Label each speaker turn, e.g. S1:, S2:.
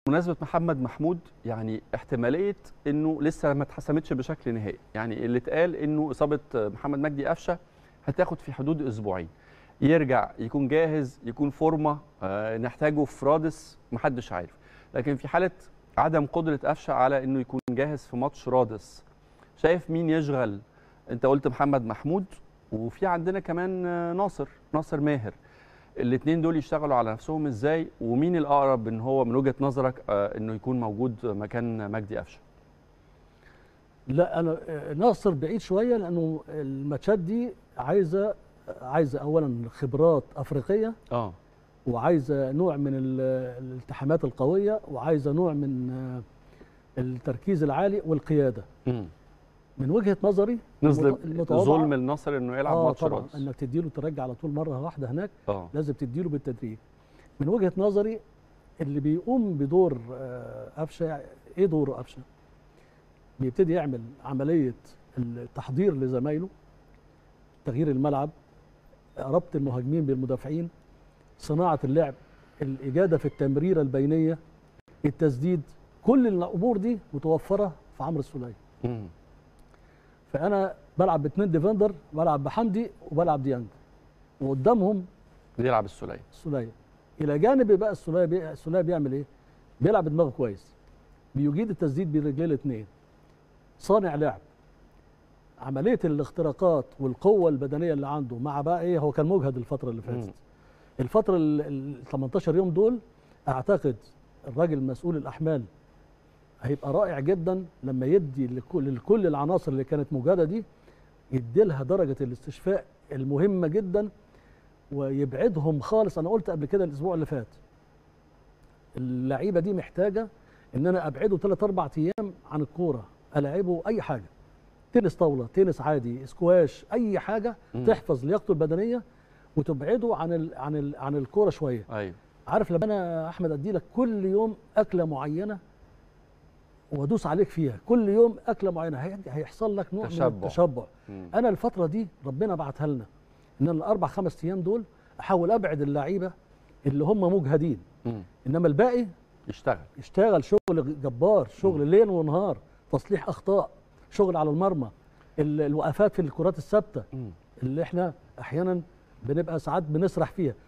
S1: بمناسبه محمد محمود يعني احتماليه انه لسه ما اتحسمتش بشكل نهائي يعني اللي اتقال انه اصابه محمد مجدي قفشه هتاخد في حدود اسبوعين يرجع يكون جاهز يكون فورمه آه نحتاجه في رادس محدش عارف لكن في حاله عدم قدره قفشه على انه يكون جاهز في ماتش رادس شايف مين يشغل انت قلت محمد محمود وفي عندنا كمان ناصر ناصر ماهر الاثنين دول يشتغلوا على نفسهم ازاي ومين الاقرب ان هو من وجهه نظرك آه انه يكون موجود مكان مجدي قفشه
S2: لا انا ناصر بعيد شويه لانه الماتشات دي عايزه عايزه اولا خبرات افريقيه
S1: اه
S2: وعايزه نوع من الالتحامات القويه وعايزه نوع من التركيز العالي والقياده
S1: مم.
S2: من وجهه نظري
S1: نظلم
S2: المتواضعة-
S1: ظلم النصر انه يلعب
S2: اه
S1: ماتش
S2: طبعا
S1: رادس
S2: انك تديله ترجع على طول مره واحده هناك
S1: اه
S2: لازم تديله بالتدريج من وجهه نظري اللي بيقوم بدور آه، قفشه ايه دوره قفشه بيبتدي يعمل عمليه التحضير لزمايله تغيير الملعب ربط المهاجمين بالمدافعين صناعه اللعب الاجاده في التمريره البينيه التسديد كل الامور دي متوفره في عمرو السوليه
S1: مم.
S2: فانا بلعب باثنين ديفندر بلعب بحمدي وبلعب ديانج وقدامهم
S1: يلعب السوليه
S2: السوليه الى جانب بقى السوليه بي... السوليه بيعمل ايه؟ بيلعب بدماغه كويس بيجيد التسديد برجليه الاثنين صانع لعب عمليه الاختراقات والقوه البدنيه اللي عنده مع بقى ايه هو كان مجهد الفتره اللي فاتت
S1: مم.
S2: الفتره ال ال- 18 يوم دول اعتقد الراجل مسؤول الاحمال هيبقى رائع جدا لما يدي لكل, لكل العناصر اللي كانت مجهده دي يدي لها درجه الاستشفاء المهمه جدا ويبعدهم خالص انا قلت قبل كده الاسبوع اللي فات اللعيبه دي محتاجه ان انا ابعده 3 4 ايام عن الكوره العبه اي حاجه تنس طاوله تنس عادي سكواش اي حاجه
S1: مم.
S2: تحفظ لياقته البدنيه وتبعده عن ال عن ال عن الكوره شويه
S1: ايوه
S2: عارف لما انا يا احمد ادي لك كل يوم اكله معينه وادوس عليك فيها كل يوم اكله معينه هي- هيحصل لك نوع من
S1: تشبع.
S2: التشبع
S1: مم.
S2: انا الفتره دي ربنا بعتها لنا ان أنا الاربع خمس ايام دول احاول ابعد اللعيبه اللي هم مجهدين
S1: مم.
S2: انما الباقي
S1: يشتغل
S2: يشتغل شغل جبار شغل ليل ونهار تصليح اخطاء شغل على المرمى ال- الوقفات في الكرات الثابته
S1: مم.
S2: اللي احنا احيانا بنبقى ساعات بنسرح فيها